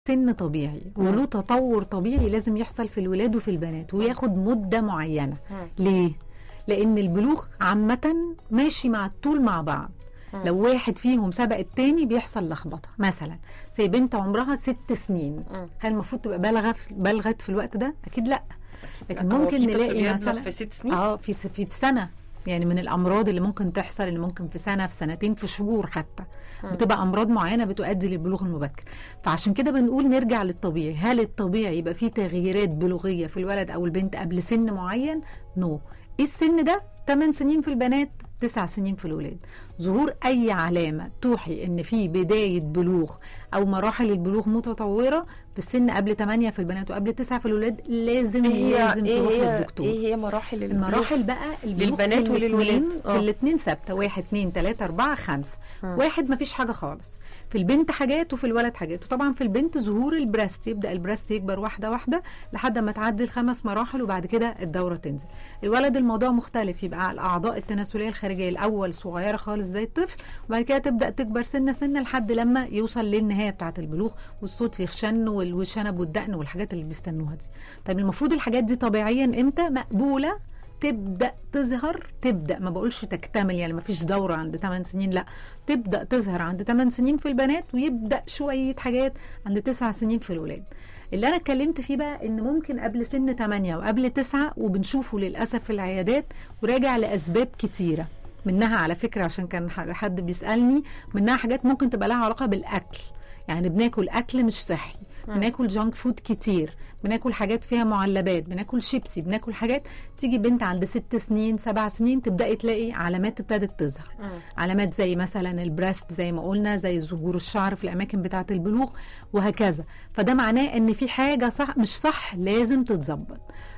سن طبيعي وله تطور طبيعي لازم يحصل في الولاد وفي البنات وياخد مده معينه مم. ليه لان البلوغ عامه ماشي مع الطول مع بعض مم. لو واحد فيهم سبق التاني بيحصل لخبطه مثلا زي بنت عمرها ست سنين مم. هل المفروض تبقى بالغه في بلغت في الوقت ده اكيد لا لكن هو ممكن في طفل نلاقي بيبلغ مثلا في ست سنين اه في س- في في سنه يعني من الامراض اللي ممكن تحصل اللي ممكن في سنه في سنتين في شهور حتى مم. بتبقى امراض معينه بتؤدي للبلوغ المبكر فعشان كده بنقول نرجع للطبيعي هل الطبيعي يبقى فيه تغييرات بلوغيه في الولد او البنت قبل سن معين نو ايه السن ده 8 سنين في البنات 9 سنين في الولاد ظهور اي علامه توحي ان في بدايه بلوغ او مراحل البلوغ متطوره في السن قبل 8 في البنات وقبل 9 في الولاد لازم ايه هي لازم ايه تروح هي للدكتور ايه هي مراحل البلوغ؟ المراحل بقى البلوغ في للبنات وللولاد. الاتنين- آه. في الاثنين ثابته واحد اثنين ثلاثه اربعه خمسه مم. واحد ما فيش حاجه خالص في البنت حاجات وفي الولد حاجات وطبعا في البنت ظهور البريست يبدا البريست يكبر واحده واحده لحد ما تعدي الخمس مراحل وبعد كده الدوره تنزل الولد الموضوع مختلف يبقى الاعضاء التناسليه الخارجيه الاول صغيره خالص زي الطفل وبعد كده تبدا تكبر سنه سنه لحد لما يوصل للنهايه بتاعه البلوغ والصوت يخشن وال- والشنب والدقن والحاجات اللي بيستنوها دي طيب المفروض الحاجات دي طبيعيا امتى مقبوله تبدا تظهر تبدا ما بقولش تكتمل يعني ما فيش دوره عند 8 سنين لا تبدا تظهر عند 8 سنين في البنات ويبدا شويه حاجات عند 9 سنين في الولاد اللي انا اتكلمت فيه بقى ان ممكن قبل سن 8 وقبل 9 وبنشوفه للاسف في العيادات وراجع لاسباب كتيره منها على فكره عشان كان ح- حد بيسالني منها حاجات ممكن تبقى لها علاقه بالاكل يعني بناكل اكل مش صحي مم. بناكل جانك فود كتير بناكل حاجات فيها معلبات بناكل شيبسي بناكل حاجات تيجي بنت عند ست سنين سبع سنين تبداي تلاقي علامات ابتدت تظهر مم. علامات زي مثلا البريست زي ما قلنا زي ظهور الشعر في الاماكن بتاعه البلوغ وهكذا فده معناه ان في حاجه صح مش صح لازم تتظبط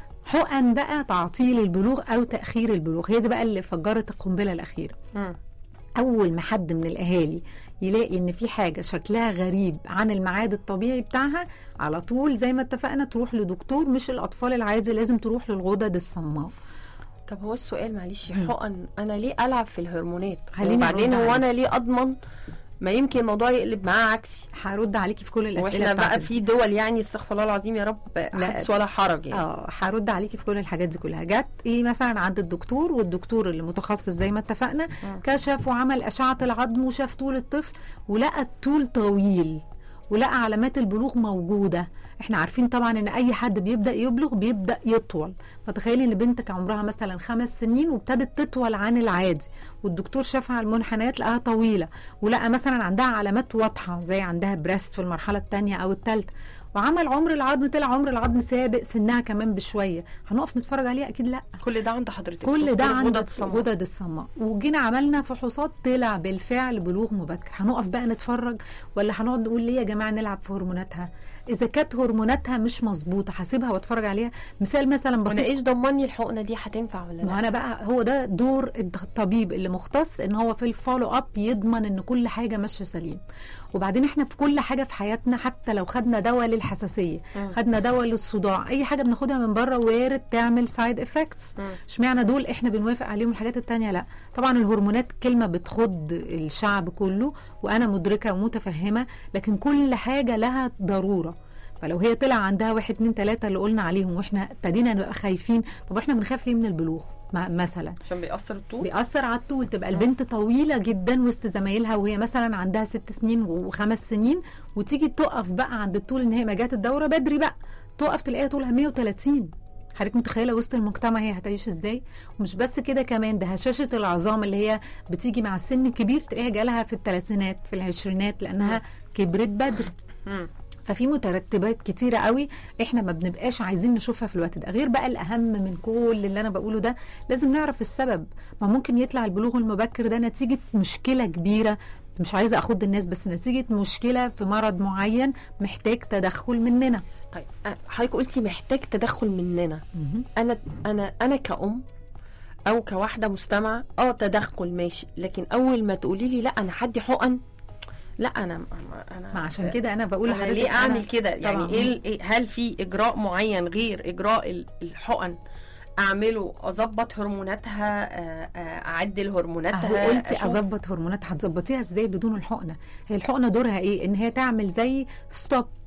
حقن بقى تعطيل البلوغ او تاخير البلوغ هي دي بقى اللي فجرت القنبله الاخيره مم. اول ما حد من الاهالي يلاقي ان في حاجه شكلها غريب عن الميعاد الطبيعي بتاعها على طول زي ما اتفقنا تروح لدكتور مش الاطفال العادي لازم تروح للغدد الصماء طب هو السؤال معلش مم. حقن انا ليه العب في الهرمونات خليني وبعدين أرد هو انا عليك. ليه اضمن ما يمكن الموضوع يقلب معاه عكسي هرد عليكي في كل الاسئله واحنا بقى بتاعتك في دول يعني استغفر الله العظيم يا رب حدث ولا حرج يعني اه هرد عليكي في كل الحاجات دي كلها جت ايه مثلا عند الدكتور والدكتور اللي متخصص زي ما اتفقنا مم. كشف وعمل اشعه العظم وشاف طول الطفل ولقى الطول طويل ولقى علامات البلوغ موجوده احنا عارفين طبعا ان اي حد بيبدا يبلغ بيبدا يطول فتخيلي ان بنتك عمرها مثلا خمس سنين وابتدت تطول عن العادي والدكتور شافها على المنحنيات لقاها طويله ولقى مثلا عندها علامات واضحه زي عندها بريست في المرحله الثانيه او الثالثه وعمل عمر العظم طلع عمر العظم سابق سنها كمان بشويه هنقف نتفرج عليها اكيد لا كل ده عند حضرتك كل ده دكتور عند غدد صماء. غدد الصماء وجينا عملنا فحوصات طلع بالفعل بلوغ مبكر هنقف بقى نتفرج ولا هنقعد نقول ليه يا جماعه نلعب في هرموناتها اذا كانت هرموناتها مش مظبوطه هسيبها واتفرج عليها مثال مثلا وانا بسيط ايش ضمني الحقنه دي هتنفع ولا ما لا انا بقى هو ده دور الطبيب اللي مختص ان هو في الفولو اب يضمن ان كل حاجه ماشيه سليم وبعدين احنا في كل حاجه في حياتنا حتى لو خدنا دواء للحساسيه مم. خدنا دواء للصداع اي حاجه بناخدها من بره وارد تعمل سايد افكتس مم. اشمعنى دول احنا بنوافق عليهم الحاجات التانية لا طبعا الهرمونات كلمه بتخض الشعب كله وانا مدركه ومتفهمه لكن كل حاجه لها ضروره فلو هي طلع عندها واحد اتنين تلاته اللي قلنا عليهم واحنا ابتدينا نبقى خايفين طب احنا بنخاف ليه من البلوغ ما- مثلا عشان بيأثر الطول بيأثر على الطول تبقى البنت طويلة جدا وسط زمايلها وهي مثلا عندها ست سنين وخمس سنين وتيجي تقف بقى عند الطول ان هي ما جات الدورة بدري بقى تقف تلاقيها طولها 130 حضرتك متخيلة وسط المجتمع هي هتعيش ازاي ومش بس كده كمان ده هشاشة العظام اللي هي بتيجي مع السن الكبير تلاقيها جالها في الثلاثينات في العشرينات لانها كبرت بدري مم. ففي مترتبات كتيرة قوي احنا ما بنبقاش عايزين نشوفها في الوقت ده غير بقى الاهم من كل اللي انا بقوله ده لازم نعرف السبب ما ممكن يطلع البلوغ المبكر ده نتيجة مشكلة كبيرة مش عايزة اخد الناس بس نتيجة مشكلة في مرض معين محتاج تدخل مننا طيب أه، حضرتك قلتي محتاج تدخل مننا انا انا انا كأم او كواحده مستمعه اه تدخل ماشي لكن اول ما تقولي لي لا انا هدي حقن لا انا انا ما عشان كده انا بقول انا لحضرتك ليه أنا- اعمل كده يعني طبعاً. ايه ال- إيه- هل في اجراء معين غير اجراء ال- الحقن اعمله اظبط هرموناتها آه، آه، اعدل هرموناتها اهو قلتي أشوف- اظبط هرمونات هتظبطيها ازاي بدون الحقنه هي الحقنه دورها ايه ان هي تعمل زي ستوب